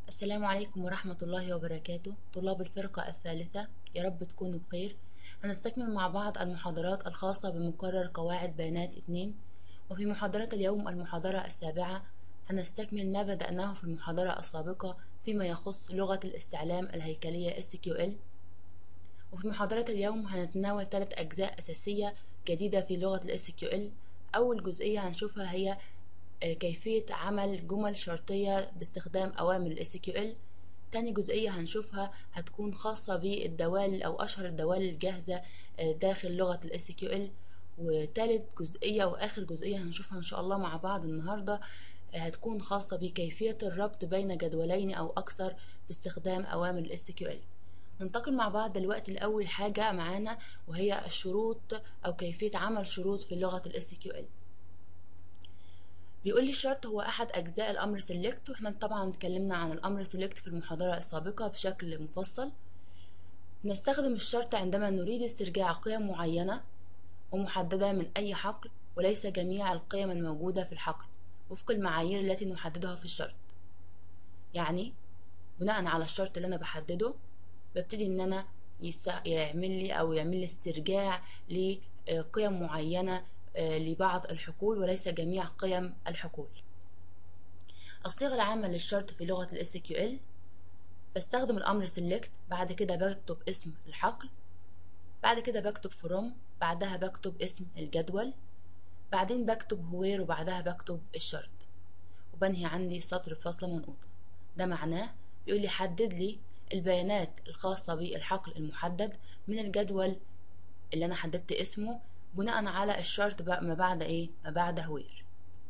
السلام عليكم ورحمة الله وبركاته طلاب الفرقة الثالثة يا رب تكونوا بخير هنستكمل مع بعض المحاضرات الخاصة بمقرر قواعد بيانات 2 وفي محاضرة اليوم المحاضرة السابعة هنستكمل ما بدأناه في المحاضرة السابقة فيما يخص لغة الاستعلام الهيكلية SQL وفي محاضرة اليوم هنتناول ثلاث أجزاء أساسية جديدة في لغة ال SQL أول جزئية هنشوفها هي كيفية عمل جمل شرطية باستخدام أوامر ال SQL تاني جزئية هنشوفها هتكون خاصة بالدوال أو أشهر الدوال الجاهزة داخل لغة ال SQL وتالت جزئية وآخر جزئية هنشوفها إن شاء الله مع بعض النهاردة هتكون خاصة بكيفية الربط بين جدولين أو أكثر باستخدام أوامر ال SQL ننتقل مع بعض دلوقتي لأول حاجة معانا وهي الشروط أو كيفية عمل شروط في لغة ال SQL بيقول لي الشرط هو أحد أجزاء الأمر select وإحنا طبعا اتكلمنا عن الأمر select في المحاضرة السابقة بشكل مفصل نستخدم الشرط عندما نريد استرجاع قيم معينة ومحددة من أي حقل وليس جميع القيم الموجودة في الحقل وفق المعايير التي نحددها في الشرط يعني بناء على الشرط اللي أنا بحدده ببتدي إن أنا يعمل لي أو يعمل لي استرجاع لقيم معينة لبعض الحقول وليس جميع قيم الحقول الصيغة العامة للشرط في لغة ال SQL بستخدم الأمر select بعد كده بكتب اسم الحقل بعد كده بكتب from بعدها بكتب اسم الجدول بعدين بكتب where وبعدها بكتب الشرط وبنهي عندي سطر فاصلة منقوطة ده معناه بيقول لي حدد لي البيانات الخاصة بالحقل المحدد من الجدول اللي أنا حددت اسمه بناء على الشرط ما بعد ايه ما بعد هوير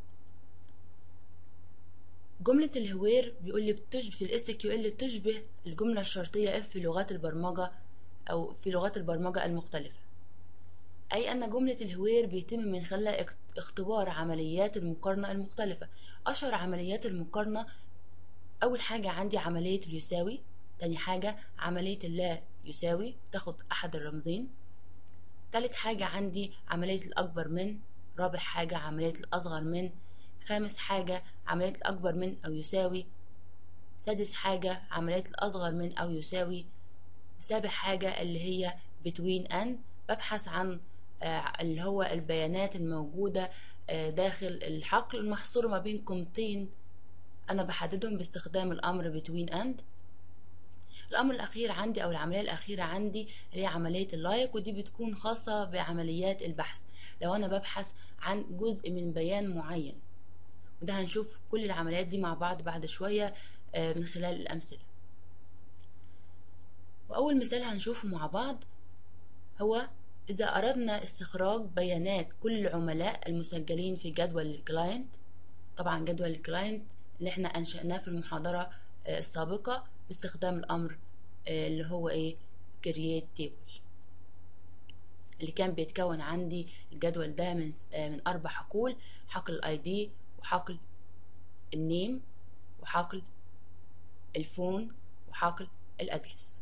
جملة الهوير بيقول لي بتشبه في الاس كيو ال تشبه الجملة الشرطية اف في لغات البرمجة او في لغات البرمجة المختلفة اي ان جملة الهوير بيتم من خلال اختبار عمليات المقارنة المختلفة اشهر عمليات المقارنة اول حاجة عندي عملية اليساوي تاني حاجة عملية اللا يساوي تاخد احد الرمزين تالت حاجة عندي عملية الأكبر من رابع حاجة عملية الأصغر من خامس حاجة عملية الأكبر من أو يساوي سادس حاجة عملية الأصغر من أو يساوي سابع حاجة اللي هي between and ببحث عن اللي هو البيانات الموجودة داخل الحقل المحصور ما بين قيمتين أنا بحددهم باستخدام الأمر between and الامر الاخير عندي او العمليه الاخيره عندي هي عمليه اللايك ودي بتكون خاصه بعمليات البحث لو انا ببحث عن جزء من بيان معين وده هنشوف كل العمليات دي مع بعض بعد شويه من خلال الامثله واول مثال هنشوفه مع بعض هو اذا اردنا استخراج بيانات كل العملاء المسجلين في جدول الكلاينت طبعا جدول الكلاينت اللي احنا انشأناه في المحاضره السابقه باستخدام الأمر اللي هو إيه create table اللي كان بيتكون عندي الجدول ده من من أربع حقول حقل الاي دي وحقل النيم وحقل الفون وحقل الأدرس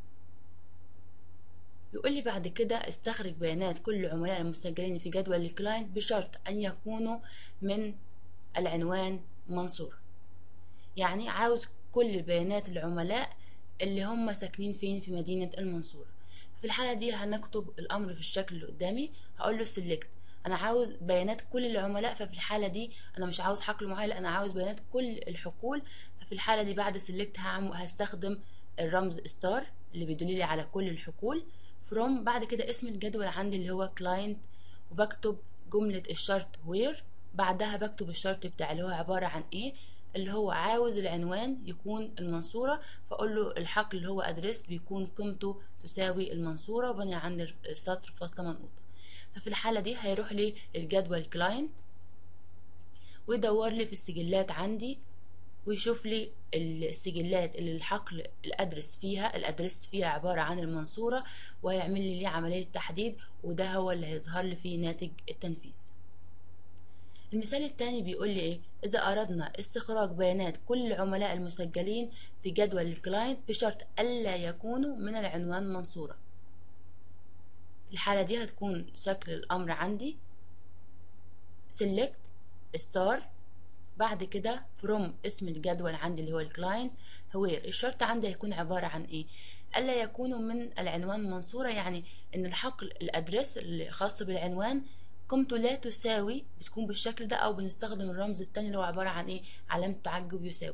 بيقول لي بعد كده استخرج بيانات كل العملاء المسجلين في جدول الكلاينت بشرط أن يكونوا من العنوان منصور يعني عاوز كل بيانات العملاء اللي هم ساكنين فين في مدينة المنصورة في الحالة دي هنكتب الأمر في الشكل اللي قدامي هقول له select أنا عاوز بيانات كل العملاء ففي الحالة دي أنا مش عاوز حقل معين أنا عاوز بيانات كل الحقول ففي الحالة دي بعد select هستخدم الرمز ستار اللي بيدللي على كل الحقول from بعد كده اسم الجدول عندي اللي هو client وبكتب جملة الشرط where بعدها بكتب الشرط بتاعي اللي هو عبارة عن ايه اللي هو عاوز العنوان يكون المنصورة فأقول له الحقل اللي هو أدرس بيكون قيمته تساوي المنصورة وبني عند السطر فاصلة منقوطة ففي الحالة دي هيروح لي الجدول كلاينت ويدور لي في السجلات عندي ويشوف لي السجلات اللي الحقل الأدرس فيها الأدرس فيها عبارة عن المنصورة ويعمل لي ليه عملية تحديد وده هو اللي هيظهر لي فيه ناتج التنفيذ المثال الثاني بيقول لي ايه اذا اردنا استخراج بيانات كل العملاء المسجلين في جدول الكلاينت بشرط الا يكونوا من العنوان منصورة في الحالة دي هتكون شكل الامر عندي select star بعد كده from اسم الجدول عندي اللي هو الكلاينت where الشرط عندي هيكون عبارة عن ايه ألا يكونوا من العنوان منصورة يعني ان الحقل الادرس اللي خاص بالعنوان قيمته لا تساوي بتكون بالشكل ده او بنستخدم الرمز التاني اللي هو عبارة عن ايه علامة تعجب يساوي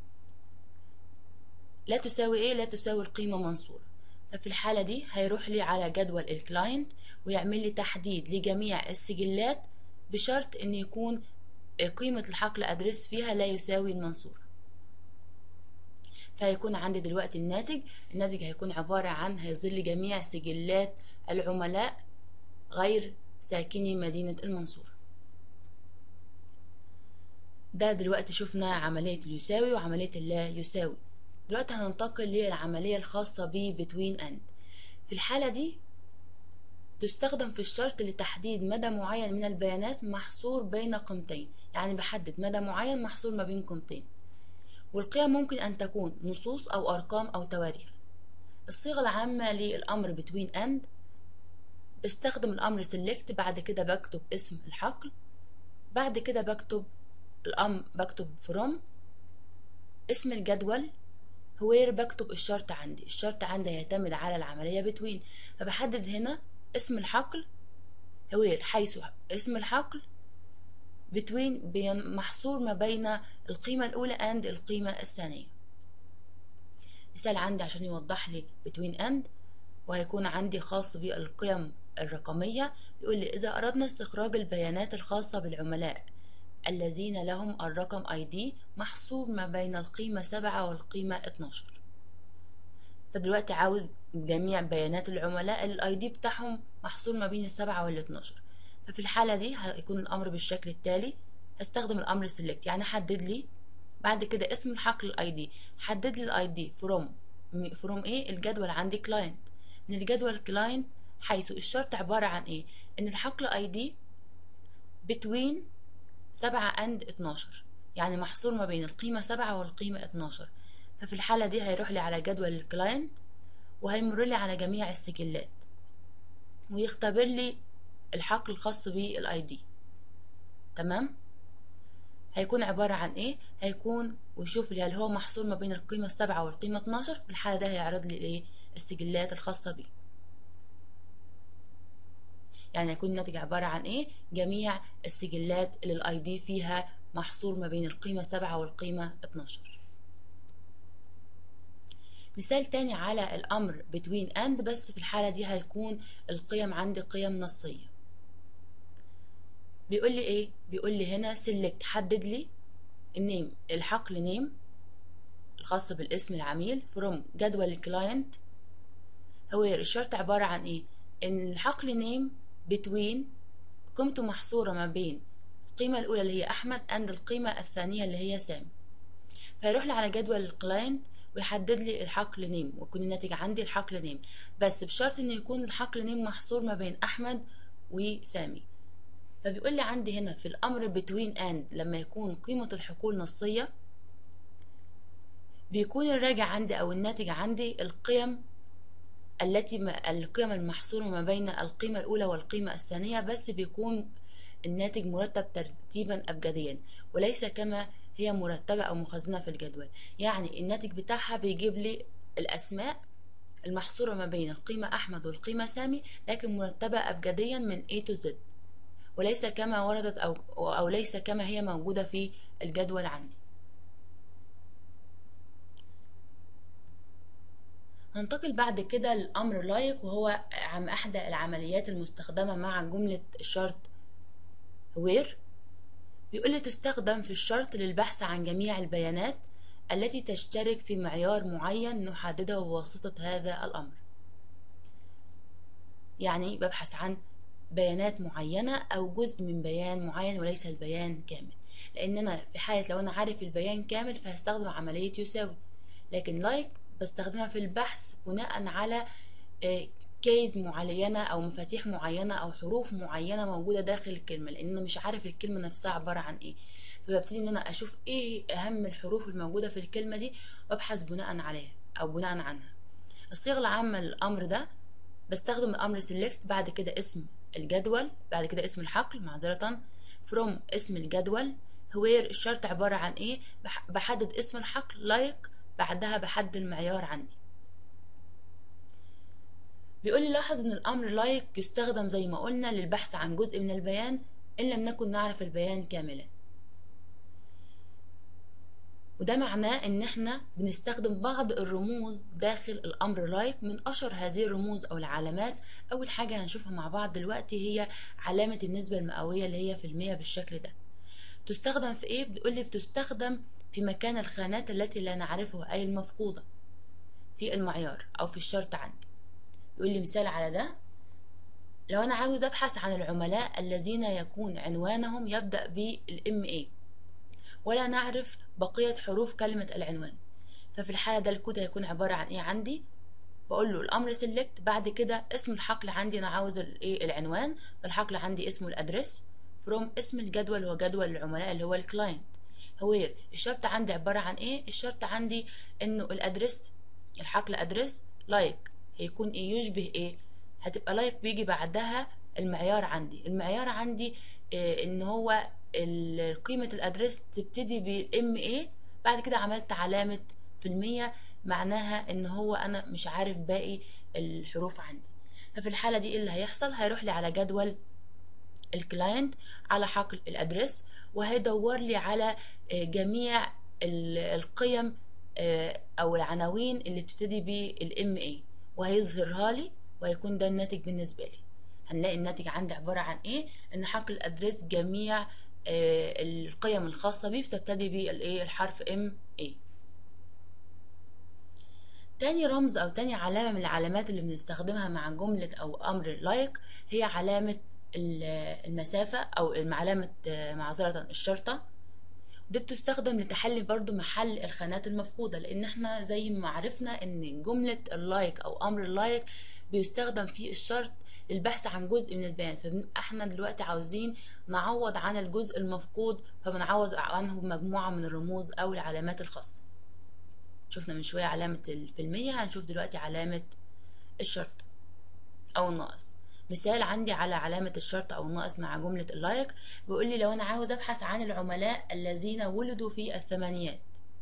لا تساوي ايه لا تساوي القيمة منصورة ففي الحالة دي هيروح لي على جدول الكلاينت ويعمل لي تحديد لجميع السجلات بشرط ان يكون قيمة الحقل ادرس فيها لا يساوي المنصورة فهيكون عندي دلوقتي الناتج الناتج هيكون عبارة عن هيظهر لي جميع سجلات العملاء غير ساكني مدينة المنصورة ده دلوقتي شفنا عملية اليساوي وعملية اللا يساوي دلوقتي هننتقل للعملية الخاصة ب between and في الحالة دي تستخدم في الشرط لتحديد مدى معين من البيانات محصور بين قيمتين يعني بحدد مدى معين محصور ما بين قيمتين والقيم ممكن أن تكون نصوص أو أرقام أو تواريخ الصيغة العامة للأمر between and بستخدم الأمر select بعد كده بكتب اسم الحقل بعد كده بكتب الأمر بكتب from اسم الجدول where بكتب الشرط عندي الشرط عندي يعتمد على العملية between فبحدد هنا اسم الحقل where حيث اسم الحقل between بين محصور ما بين القيمة الأولى and القيمة الثانية مثال عندي عشان يوضح لي between and وهيكون عندي خاص بالقيم الرقمية بيقول لي إذا أردنا استخراج البيانات الخاصة بالعملاء الذين لهم الرقم ID محصور ما بين القيمة سبعة والقيمة 12 فدلوقتي عاوز جميع بيانات العملاء اللي الاي دي بتاعهم محصور ما بين السبعة وال 12 ففي الحالة دي هيكون الأمر بالشكل التالي هستخدم الأمر select يعني حدد لي بعد كده اسم الحقل الاي دي حدد لي الاي دي from from ايه الجدول عندي client من الجدول client حيث الشرط عبارة عن ايه ان الحقل اي دي between سبعة and اتناشر يعني محصور ما بين القيمة سبعة والقيمة اتناشر ففي الحالة دي هيروح لي على جدول الكلاينت وهيمر لي على جميع السجلات ويختبر لي الحقل الخاص بالاي دي تمام هيكون عبارة عن ايه هيكون ويشوف لي هل هو محصور ما بين القيمة السبعة والقيمة 12 في الحالة ده هيعرض لي الايه السجلات الخاصة بيه يعني هيكون الناتج عبارة عن ايه جميع السجلات اللي الاي دي فيها محصور ما بين القيمة سبعة والقيمة 12 مثال تاني على الأمر between and بس في الحالة دي هيكون القيم عندي قيم نصية بيقول لي ايه بيقول لي هنا select حدد لي النيم الحقل نيم الخاص بالاسم العميل from جدول الكلاينت هو الشرط عبارة عن ايه ان الحقل نيم between قيمته محصورة ما بين القيمة الأولى اللي هي أحمد and القيمة الثانية اللي هي سام فيروح لي على جدول الكلاينت ويحدد لي الحقل نيم ويكون الناتج عندي الحقل نيم بس بشرط ان يكون الحقل نيم محصور ما بين احمد وسامي فبيقول لي عندي هنا في الامر between and لما يكون قيمة الحقول نصية بيكون الراجع عندي او الناتج عندي القيم التي ما القيم المحصورة ما بين القيمة الأولى والقيمة الثانية بس بيكون الناتج مرتب ترتيبا أبجديا وليس كما هي مرتبة أو مخزنة في الجدول يعني الناتج بتاعها بيجيب لي الأسماء المحصورة ما بين القيمة أحمد والقيمة سامي لكن مرتبة أبجديا من A to Z وليس كما وردت أو, أو ليس كما هي موجودة في الجدول عندي هنتقل بعد كده للأمر لايك وهو عم أحدى العمليات المستخدمة مع جملة الشرط where بيقول لي تستخدم في الشرط للبحث عن جميع البيانات التي تشترك في معيار معين نحدده بواسطة هذا الأمر يعني ببحث عن بيانات معينة أو جزء من بيان معين وليس البيان كامل لأن أنا في حالة لو أنا عارف البيان كامل فهستخدم عملية يساوي لكن لايك بستخدمها في البحث بناء على كيز معينة أو مفاتيح معينة أو حروف معينة موجودة داخل الكلمة لأن أنا مش عارف الكلمة نفسها عبارة عن إيه فببتدي إن أنا أشوف إيه أهم الحروف الموجودة في الكلمة دي وأبحث بناء عليها أو بناء عنها الصيغة العامة للأمر ده بستخدم الأمر select بعد كده اسم الجدول بعد كده اسم الحقل معذرة from اسم الجدول where الشرط عبارة عن ايه بحدد اسم الحقل like بعدها بحدد المعيار عندي بيقول لي لاحظ ان الامر لايك like يستخدم زي ما قلنا للبحث عن جزء من البيان ان لم نكن نعرف البيان كاملا وده معناه ان احنا بنستخدم بعض الرموز داخل الامر لايك like من اشهر هذه الرموز او العلامات اول حاجة هنشوفها مع بعض دلوقتي هي علامة النسبة المئوية اللي هي في المية بالشكل ده تستخدم في ايه بتقول لي بتستخدم في مكان الخانات التي لا نعرفها اي المفقودة في المعيار او في الشرط عندي يقول لي مثال على ده لو انا عاوز ابحث عن العملاء الذين يكون عنوانهم يبدأ بالام اي ولا نعرف بقية حروف كلمة العنوان ففي الحالة ده الكود هيكون عبارة عن ايه عندي بقول له الامر سيلكت بعد كده اسم الحقل عندي انا عاوز الايه العنوان الحقل عندي اسمه الادرس فروم اسم الجدول هو جدول العملاء اللي هو الكلاينت وير الشرط عندي عبارة عن ايه الشرط عندي انه الادرس الحقل ادرس لايك like. هيكون ايه يشبه ايه هتبقى لايك like بيجي بعدها المعيار عندي المعيار عندي إيه ان هو قيمة الادرس تبتدي بالام ايه بعد كده عملت علامة في المية معناها ان هو انا مش عارف باقي الحروف عندي ففي الحالة دي ايه اللي هيحصل هيروح لي على جدول الكلاينت على حقل الادرس وهيدور لي على جميع القيم او العناوين اللي بتبتدي بالام اي وهيظهرها لي وهيكون ده الناتج بالنسبه لي هنلاقي الناتج عندي عباره عن ايه ان حقل الادرس جميع القيم الخاصه بيه بتبتدي بالايه الحرف ام اي تاني رمز او تاني علامه من العلامات اللي بنستخدمها مع جمله او امر لايك هي علامه المسافة أو علامة معذرة الشرطة دي بتستخدم لتحلي برضو محل الخانات المفقودة لأن احنا زي ما عرفنا إن جملة اللايك أو أمر اللايك بيستخدم فيه الشرط للبحث عن جزء من البيان فاحنا دلوقتي عاوزين نعوض عن الجزء المفقود فبنعوض عنه مجموعة من الرموز أو العلامات الخاصة شفنا من شوية علامة الفيلمية هنشوف دلوقتي علامة الشرط أو الناقص مثال عندي على علامة الشرط أو الناقص مع جملة اللايك بيقول لي لو أنا عاوز أبحث عن العملاء الذين ولدوا في الثمانينات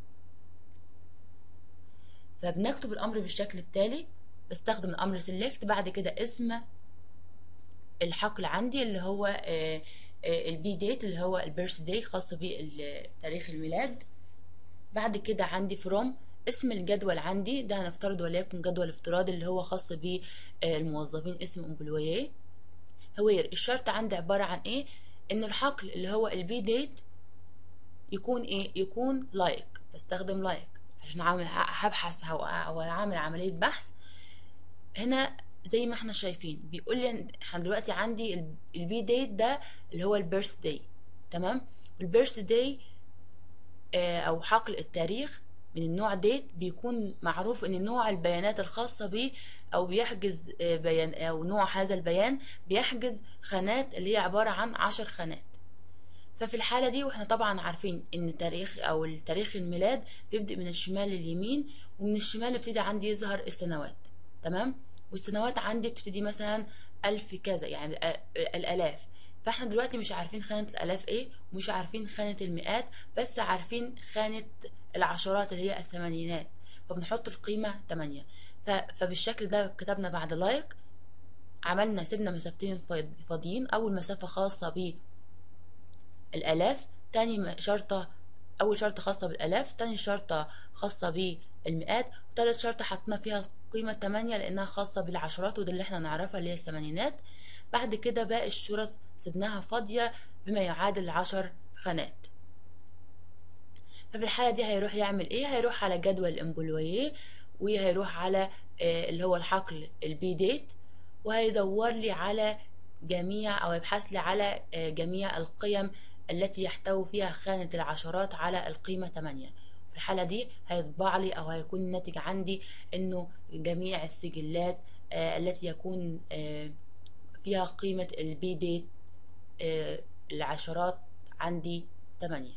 فبنكتب الأمر بالشكل التالي بستخدم الأمر select بعد كده اسم الحقل عندي اللي هو البي ديت اللي هو البيرث داي خاص بتاريخ الميلاد بعد كده عندي from اسم الجدول عندي ده هنفترض وليكن جدول افتراضي اللي هو خاص بالموظفين اسم امبلويه هوير الشرط عندي عبارة عن ايه ان الحقل اللي هو البي ديت يكون ايه يكون لايك like. بستخدم لايك like. عشان اعمل هبحث او اعمل عملية بحث هنا زي ما احنا شايفين بيقول لي احنا دلوقتي عندي البي ديت ده اللي هو البيرث داي تمام البيرث داي او حقل التاريخ من النوع ديت بيكون معروف ان نوع البيانات الخاصة بيه او بيحجز بيان او نوع هذا البيان بيحجز خانات اللي هي عبارة عن عشر خانات ففي الحالة دي واحنا طبعا عارفين ان تاريخ او تاريخ الميلاد بيبدأ من الشمال لليمين ومن الشمال بيبتدي عندي يظهر السنوات تمام والسنوات عندي بتبتدي مثلا ألف كذا يعني الآلاف فاحنا دلوقتي مش عارفين خانة الآلاف ايه ومش عارفين خانة المئات بس عارفين خانة العشرات اللي هي الثمانينات فبنحط القيمة 8 فبالشكل ده كتبنا بعد لايك عملنا سيبنا مسافتين فاضيين أول مسافة خاصة بالآلاف تاني شرطة أول شرطة خاصة بالآلاف تاني شرطة خاصة بالمئات وتالت شرطة حطينا فيها القيمة 8 لأنها خاصة بالعشرات وده اللي احنا نعرفها اللي هي الثمانينات بعد كده باقي الشرط سبناها فاضية بما يعادل عشر خانات ففي الحالة دي هيروح يعمل ايه هيروح على جدول الامبلويه وهيروح على اللي هو الحقل البي ديت وهيدور لي على جميع او يبحث لي على جميع القيم التي يحتوي فيها خانة العشرات على القيمة 8 في الحالة دي هيطبع لي او هيكون الناتج عندي انه جميع السجلات التي يكون فيها قيمة البي ديت العشرات عندي 8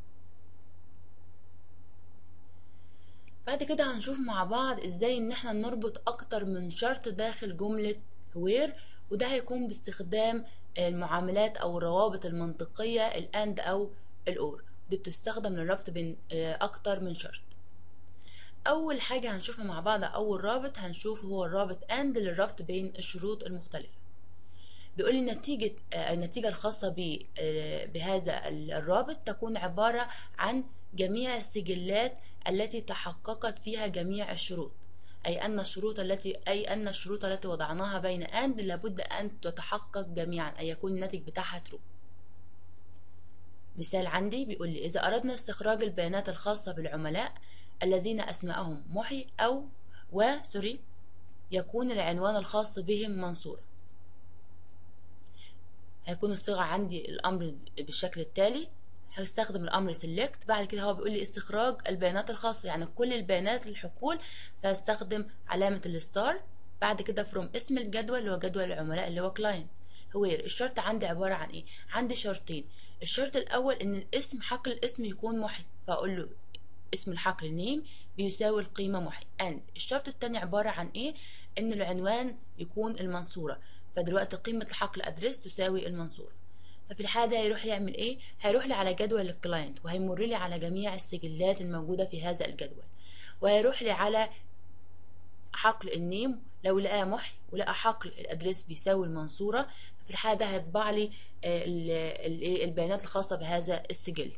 بعد كده هنشوف مع بعض ازاي ان احنا نربط اكتر من شرط داخل جملة وير وده هيكون باستخدام المعاملات او الروابط المنطقية الاند او الأور دي بتستخدم للربط بين أكتر من شرط أول حاجة هنشوفها مع بعض أول رابط هنشوف هو الرابط AND للربط بين الشروط المختلفة بيقول لي نتيجة النتيجة الخاصة بهذا الرابط تكون عبارة عن جميع السجلات التي تحققت فيها جميع الشروط أي أن الشروط التي أي أن الشروط التي وضعناها بين AND لابد أن تتحقق جميعا أي يكون الناتج بتاعها true مثال عندي بيقول لي إذا أردنا استخراج البيانات الخاصة بالعملاء الذين أسماءهم محي أو و سوري يكون العنوان الخاص بهم منصورا هيكون الصيغة عندي الأمر بالشكل التالي هستخدم الأمر select بعد كده هو بيقول لي استخراج البيانات الخاصة يعني كل البيانات الحقول فهستخدم علامة الستار بعد كده from اسم الجدول اللي هو جدول العملاء اللي هو client هوير الشرط عندي عبارة عن ايه عندي شرطين الشرط الأول إن الاسم حقل الاسم يكون محي فأقول له اسم الحقل نيم بيساوي القيمة محي and الشرط التاني عبارة عن ايه ان العنوان يكون المنصورة فدلوقتي قيمة الحقل ادريس تساوي المنصورة ففي الحالة ده هيروح يعمل ايه هيروح لي على جدول الكلاينت وهيمر لي على جميع السجلات الموجودة في هذا الجدول وهيروح لي على حقل النيم لو لقاه محي ولقى حقل الادريس بيساوي المنصورة ففي الحالة ده هيطبع لي البيانات الخاصة بهذا السجل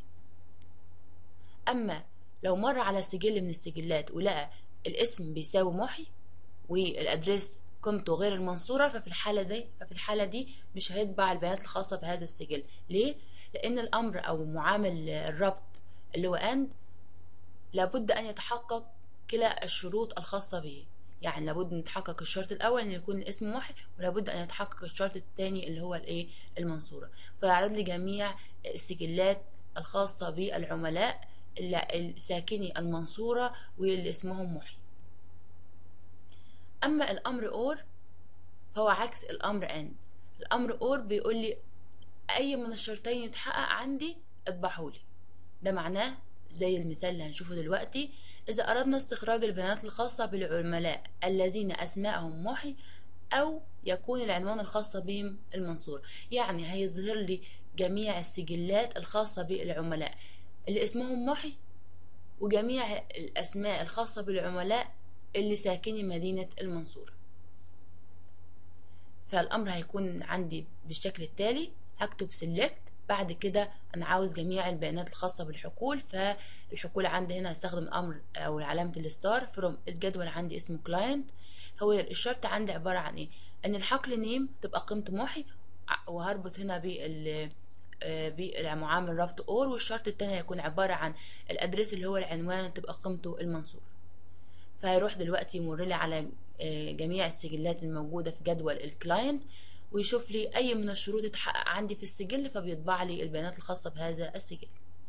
اما لو مر على سجل من السجلات ولقى الاسم بيساوي محي والادريس قيمته غير المنصوره ففي الحاله دي ففي الحاله دي مش هيطبع البيانات الخاصه بهذا السجل ليه لان الامر او معامل الربط اللي هو اند لابد ان يتحقق كلا الشروط الخاصه به يعني لابد ان يتحقق الشرط الاول ان يكون الاسم محي ولابد ان يتحقق الشرط الثاني اللي هو الايه المنصوره فيعرض لي جميع السجلات الخاصه بالعملاء الساكني المنصورة واللي اسمهم محي أما الأمر أور فهو عكس الأمر أند الأمر أور بيقول لي أي من الشرطين يتحقق عندي اطبعهولي ده معناه زي المثال اللي هنشوفه دلوقتي إذا أردنا استخراج البيانات الخاصة بالعملاء الذين أسماءهم محي أو يكون العنوان الخاص بهم المنصور يعني هيظهر لي جميع السجلات الخاصة بالعملاء اللي اسمهم محي وجميع الأسماء الخاصة بالعملاء اللي ساكني مدينة المنصورة فالأمر هيكون عندي بالشكل التالي هكتب select بعد كده أنا عاوز جميع البيانات الخاصة بالحقول فالحقول عندي هنا هستخدم الأمر أو علامة الستار from الجدول عندي اسمه client هو الشرط عندي عبارة عن إيه إن الحقل نيم تبقى قيمته محي وهربط هنا بال بالمعامل ربط اور والشرط التاني هيكون عبارة عن الادريس اللي هو العنوان تبقى قيمته المنصور فهيروح دلوقتي يمر لي على جميع السجلات الموجودة في جدول الكلاينت ويشوف لي اي من الشروط اتحقق عندي في السجل فبيطبع لي البيانات الخاصة بهذا السجل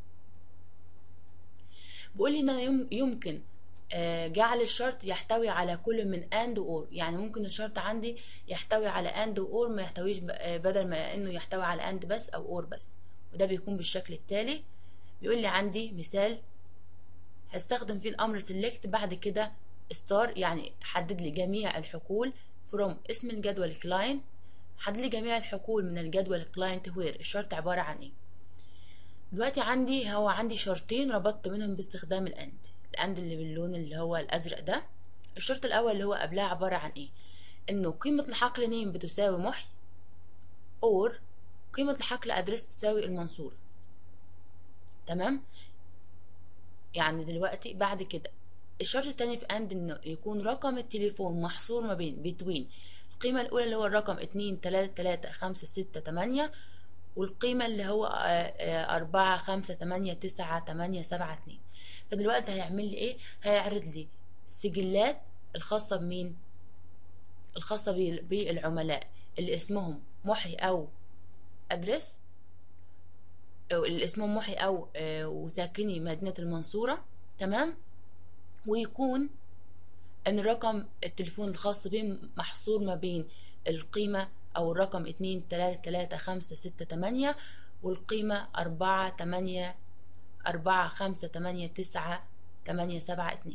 بيقول لي ان يمكن جعل الشرط يحتوي على كل من and or يعني ممكن الشرط عندي يحتوي على and or ما يحتويش بدل ما انه يحتوي على and بس او or بس وده بيكون بالشكل التالي بيقول لي عندي مثال هستخدم فيه الامر select بعد كده star يعني حدد لي جميع الحقول from اسم الجدول client حدد لي جميع الحقول من الجدول client where الشرط عبارة عن ايه دلوقتي عندي هو عندي شرطين ربطت منهم باستخدام الاند الاند اللي باللون اللي هو الازرق ده الشرط الاول اللي هو قبلها عباره عن ايه انه قيمه الحقل نيم بتساوي محي اور قيمه الحقل ادريس تساوي المنصور تمام يعني دلوقتي بعد كده الشرط التاني في اند انه يكون رقم التليفون محصور ما بين بتوين القيمة الأولى اللي هو الرقم اتنين تلاتة تلاتة خمسة ستة تمانية والقيمة اللي هو أربعة خمسة تمانية تسعة تمانية سبعة اتنين فدلوقتي هيعمل لي ايه هيعرض لي السجلات الخاصة بمين الخاصة بالعملاء اللي اسمهم محي او ادرس اللي اسمهم محي او وساكني مدينة المنصورة تمام ويكون ان رقم التليفون الخاص بهم محصور ما بين القيمة او الرقم اتنين تلاتة تلاتة خمسة ستة تمانية والقيمة أربعة تمانية أربعة خمسة تمانية تسعة تمانية سبعة اتنين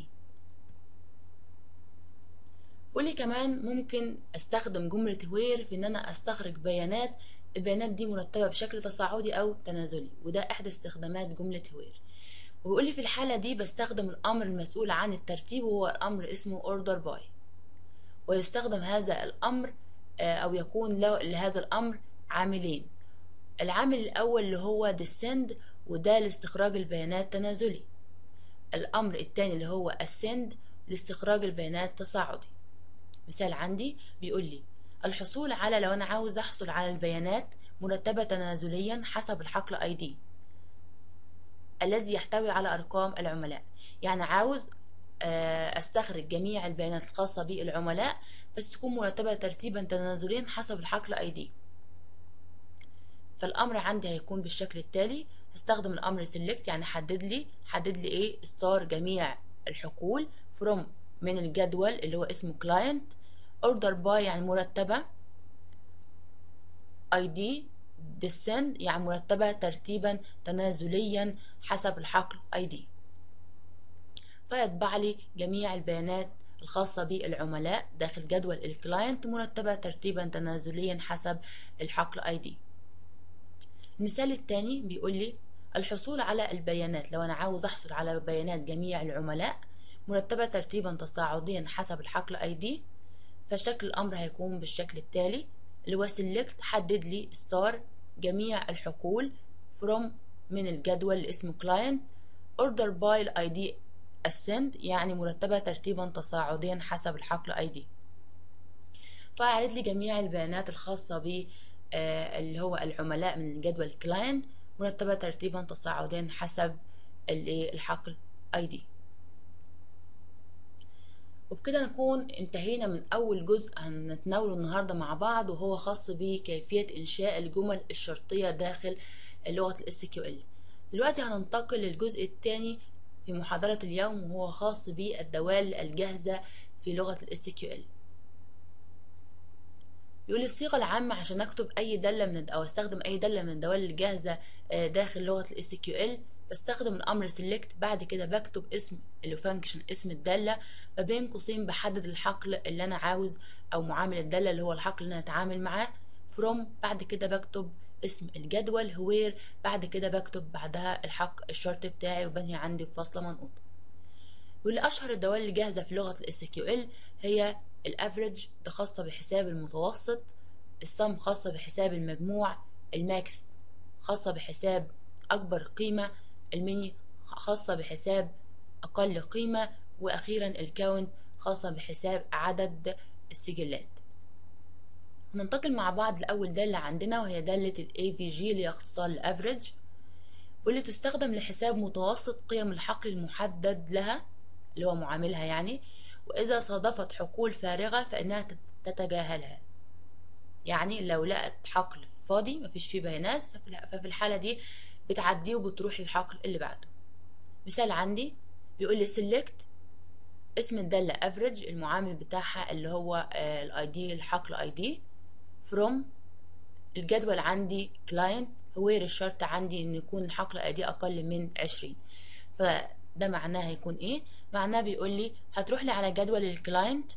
قولي كمان ممكن استخدم جملة وير في ان انا استخرج بيانات البيانات دي مرتبة بشكل تصاعدي أو تنازلي وده إحدى استخدامات جملة هوير وبيقول لي في الحالة دي بستخدم الأمر المسؤول عن الترتيب وهو الأمر اسمه order by ويستخدم هذا الأمر أو يكون له لهذا الأمر عاملين العامل الأول اللي هو descend وده لاستخراج البيانات تنازلي الأمر الثاني اللي هو ascend لاستخراج البيانات تصاعدي مثال عندي بيقول لي الحصول على لو أنا عاوز أحصل على البيانات مرتبة تنازليا حسب الحقل اي دي الذي يحتوي على أرقام العملاء يعني عاوز استخرج جميع البيانات الخاصة بالعملاء بس تكون مرتبة ترتيبا تنازليا حسب الحقل اي دي فالامر عندي هيكون بالشكل التالي هستخدم الامر select يعني حدد لي حدد لي ايه ستار جميع الحقول from من الجدول اللي هو اسمه client order by يعني مرتبة id descend يعني مرتبة ترتيبا تنازليا حسب الحقل id فيتبع لي جميع البيانات الخاصة بالعملاء داخل جدول الكلاينت مرتبة ترتيبا تنازليا حسب الحقل ID المثال الثاني بيقول لي الحصول على البيانات لو أنا عاوز أحصل على بيانات جميع العملاء مرتبة ترتيبا تصاعديا حسب الحقل ID فشكل الأمر هيكون بالشكل التالي اللي هو select حدد لي ستار جميع الحقول from من الجدول اللي اسمه client order by الاي ascend يعني مرتبة ترتيبا تصاعديا حسب الحقل ID فأعرض لي جميع البيانات الخاصة ب اللي هو العملاء من الجدول client مرتبة ترتيبا تصاعديا حسب الحقل ID وبكده نكون انتهينا من أول جزء هنتناوله النهاردة مع بعض وهو خاص بكيفية إنشاء الجمل الشرطية داخل لغة ال SQL دلوقتي هننتقل للجزء الثاني في محاضرة اليوم وهو خاص بالدوال الجاهزة في لغة ال SQL يقول الصيغة العامة عشان أكتب أي دالة من أو أستخدم أي دالة من الدوال الجاهزة داخل لغة ال SQL بستخدم الأمر select بعد كده بكتب اسم اللي فانكشن اسم الدالة ما بين قوسين بحدد الحقل اللي أنا عاوز أو معامل الدالة اللي هو الحقل اللي أنا أتعامل معاه from بعد كده بكتب اسم الجدول هوير بعد كده بكتب بعدها الحق الشرط بتاعي وبنهي عندي بفاصلة منقوطة واللي أشهر الدوال الجاهزة في لغة ال SQL هي الافريج ده خاصة بحساب المتوسط السم خاصة بحساب المجموع الماكس خاصة بحساب أكبر قيمة الميني خاصة بحساب أقل قيمة وأخيرا الكاونت خاصة بحساب عدد السجلات ننتقل مع بعض لأول دالة عندنا وهي دالة ال AVG اللي هي اختصار الافريج واللي تستخدم لحساب متوسط قيم الحقل المحدد لها اللي هو معاملها يعني وإذا صادفت حقول فارغة فإنها تتجاهلها يعني لو لقت حقل فاضي مفيش فيه بيانات ففي الحالة دي بتعديه وبتروح للحقل اللي بعده مثال عندي بيقول لي select اسم الدالة average المعامل بتاعها اللي هو الاي دي الحقل اي دي from الجدول عندي client وير الشرط عندي ان يكون الحقل اي دي اقل من عشرين فده معناه هيكون ايه معناه بيقول لي هتروح لي على جدول الكلاينت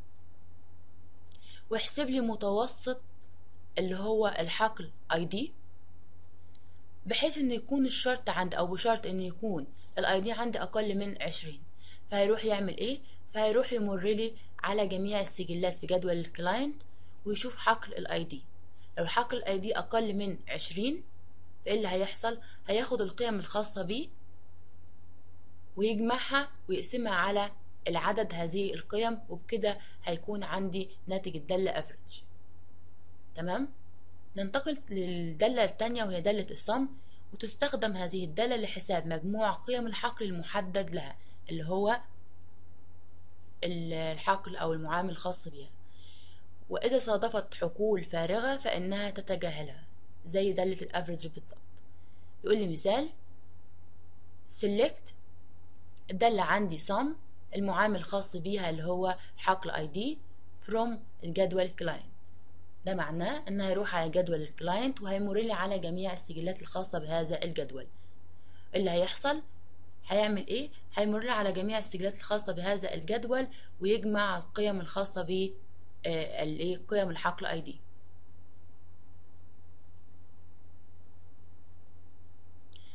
واحسب لي متوسط اللي هو الحقل اي دي بحيث ان يكون الشرط عندي او بشرط ان يكون الاي دي عندي اقل من عشرين فهيروح يعمل ايه فهيروح يمر لي على جميع السجلات في جدول الكلاينت ويشوف حقل الاي دي لو حقل الاي دي اقل من عشرين فايه اللي هيحصل هياخد القيم الخاصة بيه ويجمعها ويقسمها على العدد هذه القيم وبكده هيكون عندي ناتج الدالة افريج تمام ننتقل للدالة التانية وهي دالة الصم وتستخدم هذه الدالة لحساب مجموع قيم الحقل المحدد لها اللي هو الحقل أو المعامل الخاص بها وإذا صادفت حقول فارغة فإنها تتجاهلها زي دالة الافريج بالظبط يقول لي مثال select الدالة عندي sum المعامل الخاص بيها اللي هو حقل ID from الجدول client ده معناه ان هيروح على جدول الكلاينت وهيمر لي على جميع السجلات الخاصة بهذا الجدول اللي هيحصل هيعمل ايه هيمر لي على جميع السجلات الخاصة بهذا الجدول ويجمع القيم الخاصة ب الايه قيم الحقل اي دي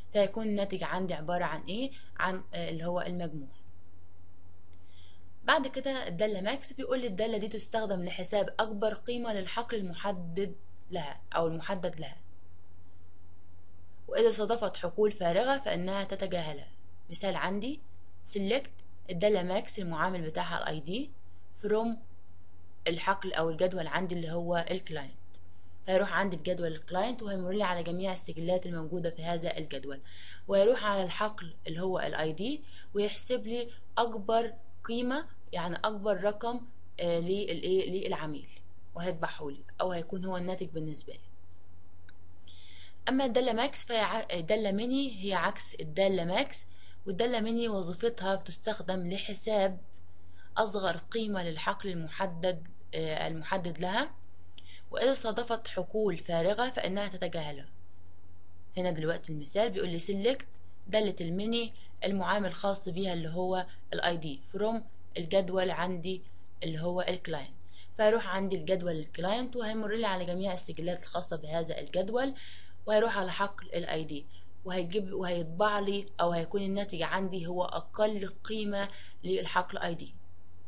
فيكون الناتج عندي عبارة عن ايه عن اللي هو المجموع بعد كده الدالة ماكس بيقول لي الدالة دي تستخدم لحساب أكبر قيمة للحقل المحدد لها أو المحدد لها وإذا صادفت حقول فارغة فإنها تتجاهلها مثال عندي select الدالة ماكس المعامل بتاعها الاي دي from الحقل أو الجدول عندي اللي هو الكلاينت هيروح عند الجدول الكلاينت وهيمر لي على جميع السجلات الموجودة في هذا الجدول ويروح على الحقل اللي هو الاي دي ويحسب لي أكبر قيمة يعني أكبر رقم آه للإيه للعميل وهيطبعه لي أو هيكون هو الناتج بالنسبة لي أما الدالة ماكس فهي الدالة ميني هي عكس الدالة ماكس والدالة ميني وظيفتها بتستخدم لحساب أصغر قيمة للحقل المحدد آه المحدد لها وإذا صادفت حقول فارغة فإنها تتجاهلها هنا دلوقتي المثال بيقول لي select دالة الميني المعامل خاص بيها اللي هو الاي دي from الجدول عندي اللي هو الكلاينت فيروح عندي الجدول الكلاينت وهيمر لي على جميع السجلات الخاصة بهذا الجدول وهيروح على حقل الاي دي وهيجيب وهيطبع لي او هيكون الناتج عندي هو اقل قيمة للحقل اي دي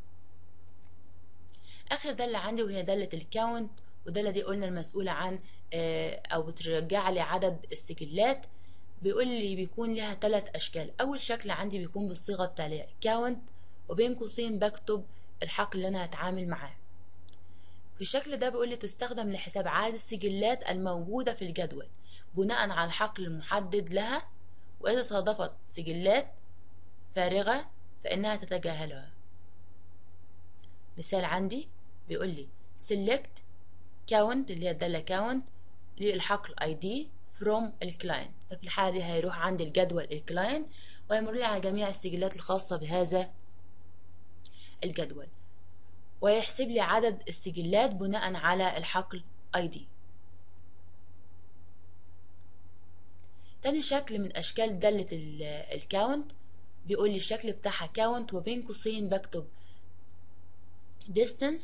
اخر دالة عندي وهي دالة الكاونت والدالة دي قلنا المسؤولة عن او بترجع لي عدد السجلات بيقول لي بيكون لها ثلاث اشكال اول شكل عندي بيكون بالصيغة التالية كاونت وبين قوسين بكتب الحقل اللي انا هتعامل معاه في الشكل ده بيقول لي تستخدم لحساب عدد السجلات الموجودة في الجدول بناء على الحقل المحدد لها وإذا صادفت سجلات فارغة فإنها تتجاهلها مثال عندي بيقول لي select count اللي هي الدالة count للحقل ID from الكلاينت ففي الحالة دي هيروح عند الجدول الكلاينت ويمر لي على جميع السجلات الخاصة بهذا الجدول ويحسب لي عدد السجلات بناء على الحقل ID تاني شكل من أشكال دالة الكاونت بيقول لي الشكل بتاعها كاونت وبين قوسين بكتب distance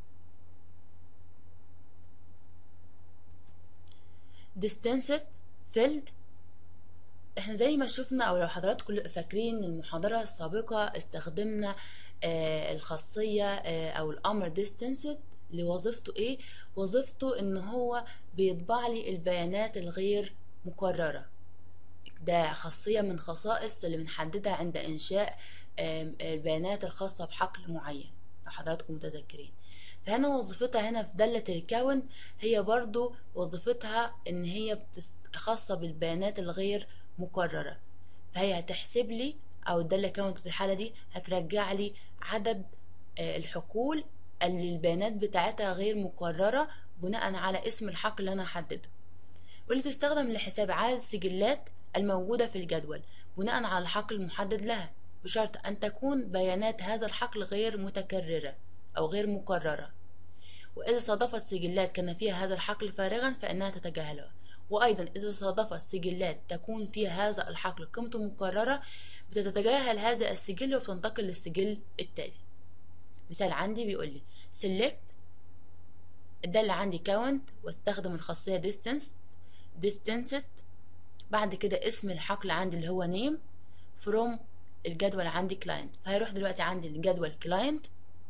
distance filled احنا زي ما شفنا او لو حضراتكم فاكرين المحاضرة السابقة استخدمنا آه الخاصية آه او الامر distance لوظيفته ايه وظيفته ان هو بيطبع لي البيانات الغير مكررة ده خاصية من خصائص اللي بنحددها عند انشاء آه البيانات الخاصة بحقل معين لو حضراتكم متذكرين فهنا وظيفتها هنا في دالة الكون هي برضو وظيفتها ان هي خاصة بالبيانات الغير مكررة فهي هتحسب لي او الدالة كاونت في الحالة دي هترجع لي عدد الحقول اللي البيانات بتاعتها غير مكررة بناء على اسم الحقل اللي انا هحدده واللي تستخدم لحساب عدد السجلات الموجودة في الجدول بناء على الحقل المحدد لها بشرط أن تكون بيانات هذا الحقل غير متكررة أو غير مكررة وإذا صادفت سجلات كان فيها هذا الحقل فارغا فإنها تتجاهلها وأيضا إذا صادفت سجلات تكون فيها هذا الحقل قيمته مكررة بتتجاهل هذا السجل وبتنتقل للسجل التالي مثال عندي بيقول لي select الدالة عندي count واستخدم الخاصية distance distanced بعد كده اسم الحقل عندي اللي هو name from الجدول عندي client فهيروح دلوقتي عندي الجدول client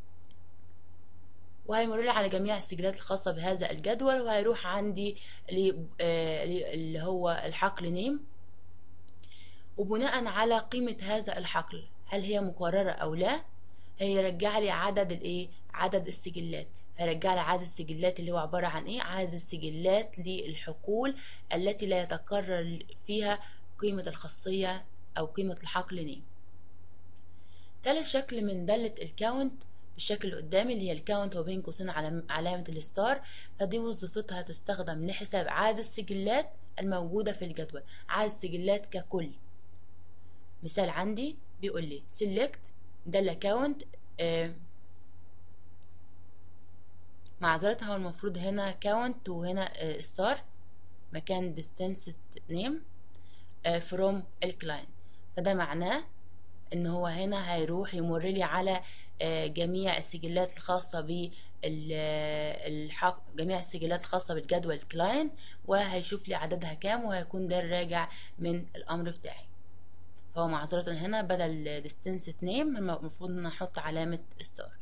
وهيمر لي على جميع السجلات الخاصة بهذا الجدول وهيروح عندي اللي هو الحقل نيم وبناء على قيمة هذا الحقل هل هي مكررة أو لا هيرجع لي عدد الايه عدد السجلات هيرجع لي عدد السجلات اللي هو عبارة عن ايه عدد السجلات للحقول التي لا يتكرر فيها قيمة الخاصية أو قيمة الحقل نيم تالت شكل من دالة الكاونت بالشكل اللي قدامي اللي هي الكاونت وبين قوسين علامة الستار فدي وظيفتها تستخدم لحساب عدد السجلات الموجودة في الجدول عدد السجلات ككل مثال عندي بيقول لي select دالة كاونت آه معذرة هو المفروض هنا كاونت وهنا آه ستار مكان distance name آه from الكلاينت فده معناه ان هو هنا هيروح يمر لي على جميع السجلات الخاصة الحق جميع السجلات الخاصة بالجدول كلاين وهيشوف لي عددها كام وهيكون ده الراجع من الأمر بتاعي فهو معذرة هنا بدل distance name المفروض ان احط علامة ستار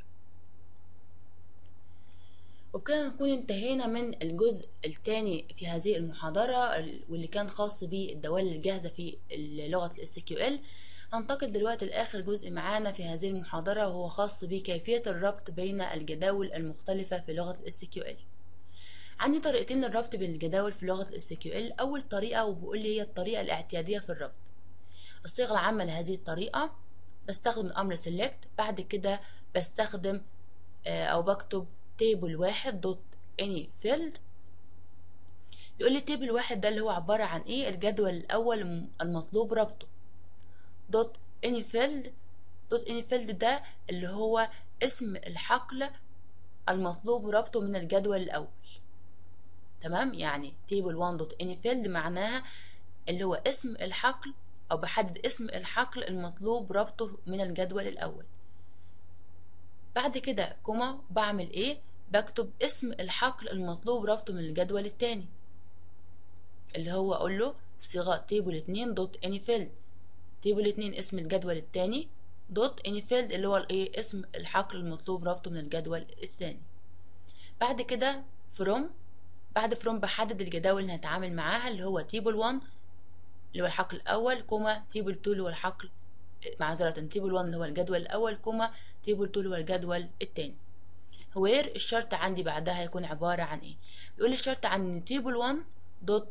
وبكده نكون انتهينا من الجزء الثاني في هذه المحاضرة واللي كان خاص بالدوال الجاهزة في لغة ال SQL هنتقل دلوقتي لآخر جزء معانا في هذه المحاضرة وهو خاص بكيفية الربط بين الجداول المختلفة في لغة ال SQL عندي طريقتين للربط بين الجداول في لغة ال SQL أول طريقة وبقول لي هي الطريقة الاعتيادية في الربط الصيغة العامة لهذه الطريقة بستخدم أمر select بعد كده بستخدم أو بكتب تيبل واحد دوت اني فيلد بيقول لي تيبل واحد ده اللي هو عبارة عن ايه الجدول الأول المطلوب ربطه دوت اني فيلد دوت اني فيلد ده اللي هو اسم الحقل المطلوب ربطه من الجدول الأول تمام يعني تيبل 1 دوت اني فيلد معناها اللي هو اسم الحقل أو بحدد اسم الحقل المطلوب ربطه من الجدول الأول بعد كده كوما بعمل ايه بكتب اسم الحقل المطلوب ربطه من الجدول التاني اللي هو اقول له صيغة تيبل 2 دوت اني فيلد تيبل 2 اسم الجدول التاني دوت اني فيلد اللي هو الايه اسم الحقل المطلوب ربطه من الجدول الثاني بعد كده فروم بعد فروم بحدد الجداول اللي هتعامل معاها اللي هو تيبل 1 اللي هو الحقل الاول كوما تيبل 2 اللي هو الحقل معذرة تيبل 1 اللي هو الجدول الاول كوما تيبل 2 اللي هو الجدول التاني وير الشرط عندي بعدها هيكون عبارة عن ايه بيقول لي الشرط عن تيبل 1 دوت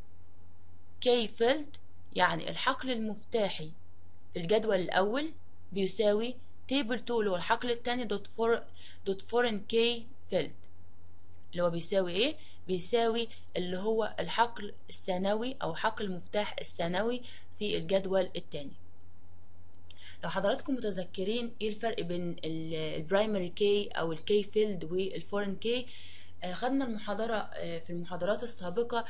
كي فيلد يعني الحقل المفتاحي في الجدول الاول بيساوي تيبل 2 اللي هو الحقل التاني دوت فور دوت فورن كي فيلد اللي هو بيساوي ايه بيساوي اللي هو الحقل الثانوي او حقل المفتاح الثانوي في الجدول التاني لو حضراتكم متذكرين ايه الفرق بين البرايمري كي او الكي فيلد والفورن كي خدنا المحاضرة في المحاضرات السابقة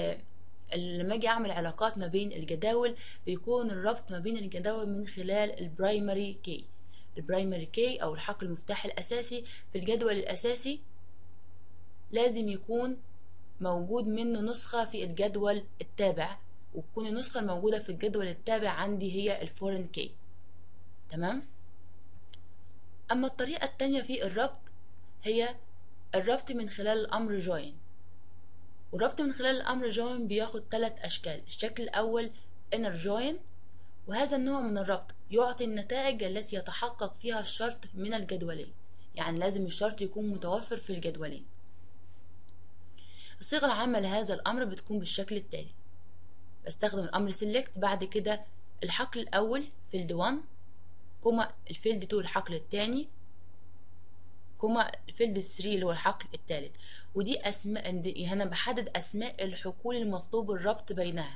لما اجي اعمل علاقات ما بين الجداول بيكون الربط ما بين الجداول من خلال البرايمري كي البرايمري كي او الحقل المفتاح الاساسي في الجدول الاساسي لازم يكون موجود منه نسخة في الجدول التابع وتكون النسخة الموجودة في الجدول التابع عندي هي الفورن كي تمام أما الطريقة التانية في الربط هي الربط من خلال الأمر join والربط من خلال الأمر join بياخد ثلاث أشكال الشكل الأول inner join وهذا النوع من الربط يعطي النتائج التي يتحقق فيها الشرط من الجدولين يعني لازم الشرط يكون متوفر في الجدولين الصيغة العامة لهذا الأمر بتكون بالشكل التالي بستخدم الأمر select بعد كده الحقل الأول فيلد 1 كوما الفيلد 2 الحقل الثاني كوما الفيلد 3 اللي هو الحقل الثالث ودي أسماء هنا بحدد أسماء الحقول المطلوب الربط بينها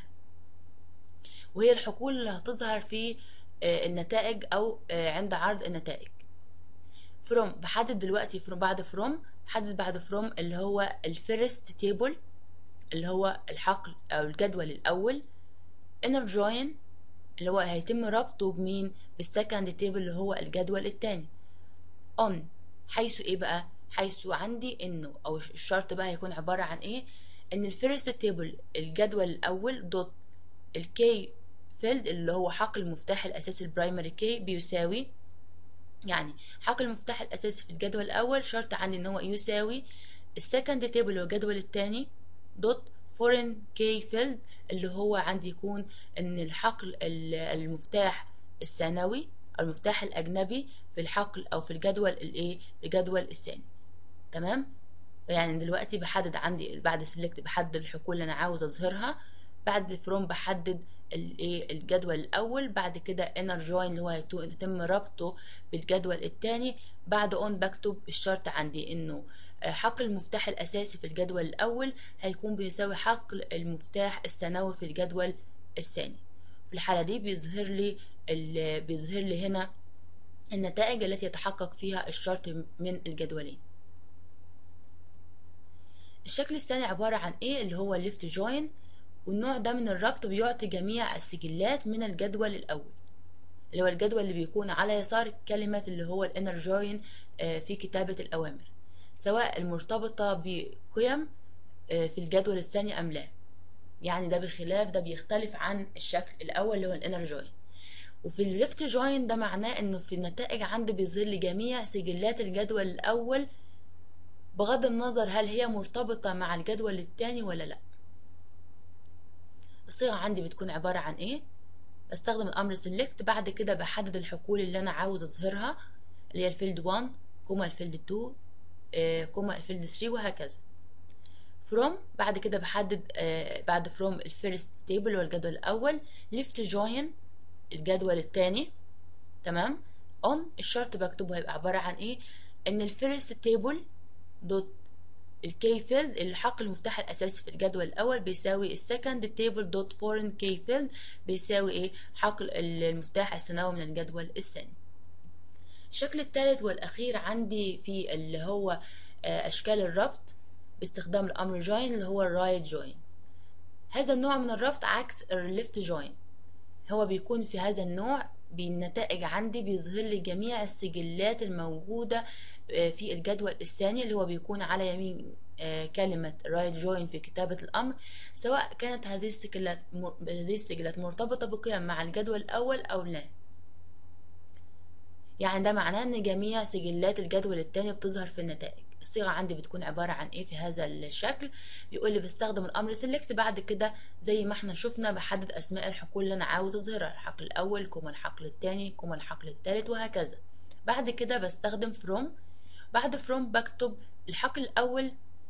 وهي الحقول اللي هتظهر في النتائج أو عند عرض النتائج فروم بحدد دلوقتي فروم بعد فروم بحدد بعد فروم اللي هو الفيرست تيبل اللي هو الحقل أو الجدول الأول inner join اللي هو هيتم ربطه بمين بالسكند تيبل اللي هو الجدول التاني on حيث ايه بقى حيث عندي انه او الشرط بقى هيكون عبارة عن ايه ان الفيرست تيبل الجدول الاول دوت الكي فيلد اللي هو حقل المفتاح الاساسي البرايمري كي بيساوي يعني حقل المفتاح الاساسي في الجدول الاول شرط عندي ان هو يساوي السكند تيبل اللي هو الجدول التاني دوت فورين كي فيلد اللي هو عندي يكون ان الحقل المفتاح الثانوي المفتاح الاجنبي في الحقل او في الجدول الايه الجدول الثاني تمام يعني دلوقتي بحدد عندي بعد سيلكت بحدد الحقول اللي انا عاوز اظهرها بعد فروم بحدد الايه الجدول الاول بعد كده انر جوين اللي هو هيتم ربطه بالجدول الثاني بعد اون بكتب الشرط عندي انه حقل المفتاح الاساسي في الجدول الاول هيكون بيساوي حقل المفتاح الثانوي في الجدول الثاني في الحالة دي بيظهر لي بيظهر لي هنا النتائج التي يتحقق فيها الشرط من الجدولين الشكل الثاني عبارة عن ايه اللي هو الليفت جوين والنوع ده من الربط بيعطي جميع السجلات من الجدول الأول اللي هو الجدول اللي بيكون على يسار كلمة اللي هو الانر جوين في كتابة الأوامر سواء المرتبطة بقيم في الجدول الثاني أم لا يعني ده بخلاف ده بيختلف عن الشكل الأول اللي هو الانر جوين وفي الليفت جوين ده معناه انه في النتائج عندي بيظهر لي جميع سجلات الجدول الأول بغض النظر هل هي مرتبطة مع الجدول التاني ولا لا الصيغة عندي بتكون عبارة عن ايه بستخدم الامر select بعد كده بحدد الحقول اللي انا عاوز اظهرها اللي هي الفيلد 1 كوما الفيلد 2 آه، كوما الفيلد 3 وهكذا from بعد كده بحدد آه، بعد from الفيرست تيبل والجدول الاول left join الجدول الثاني تمام on الشرط بكتبه هيبقى عبارة عن ايه ان الفيرست تيبل دوت الكي فيلد الحقل المفتاح الاساسي في الجدول الاول بيساوي السكند تيبل دوت فورن كي فيلد بيساوي ايه حقل المفتاح الثانوي من الجدول الثاني الشكل الثالث والاخير عندي في اللي هو اشكال الربط باستخدام الامر جوين اللي هو الرايت جوين هذا النوع من الربط عكس الليفت جوين هو بيكون في هذا النوع بالنتائج عندي بيظهر لي جميع السجلات الموجودة في الجدول الثاني اللي هو بيكون على يمين كلمة رايت جوين في كتابة الأمر سواء كانت هذه السجلات هذه السجلات مرتبطة بقيم مع الجدول الأول أو لا يعني ده معناه ان جميع سجلات الجدول الثاني بتظهر في النتائج الصيغة عندي بتكون عبارة عن ايه في هذا الشكل بيقول لي بستخدم الامر سيلكت بعد كده زي ما احنا شفنا بحدد اسماء الحقول اللي انا عاوز اظهرها الحقل الاول كوما الحقل الثاني كوما الحقل الثالث وهكذا بعد كده بستخدم from بعد from بكتب الحقل الاول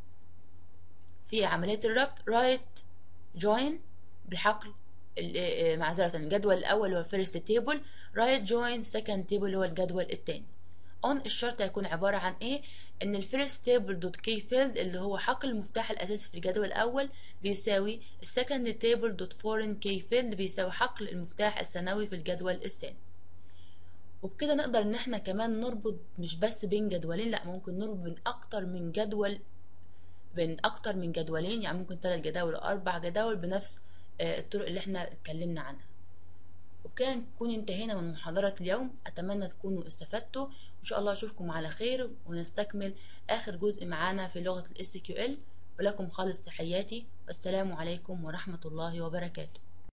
في عملية الربط right join بالحقل معذرة الجدول الأول هو first table right join second table هو الجدول الثاني on الشرط هيكون عبارة عن ايه ان الفيرست تيبل دوت كي فيلد اللي هو حقل المفتاح الاساسي في الجدول الاول بيساوي السكند تيبل دوت فورن كي فيلد بيساوي حقل المفتاح الثانوي في الجدول الثاني وبكده نقدر ان احنا كمان نربط مش بس بين جدولين لا ممكن نربط بين اكتر من جدول بين اكتر من جدولين يعني ممكن ثلاث جداول او اربع جداول بنفس الطرق اللي احنا اتكلمنا عنها وبكده نكون انتهينا من محاضرة اليوم أتمنى تكونوا استفدتوا وإن شاء الله أشوفكم على خير ونستكمل آخر جزء معانا في لغة ال SQL ولكم خالص تحياتي والسلام عليكم ورحمة الله وبركاته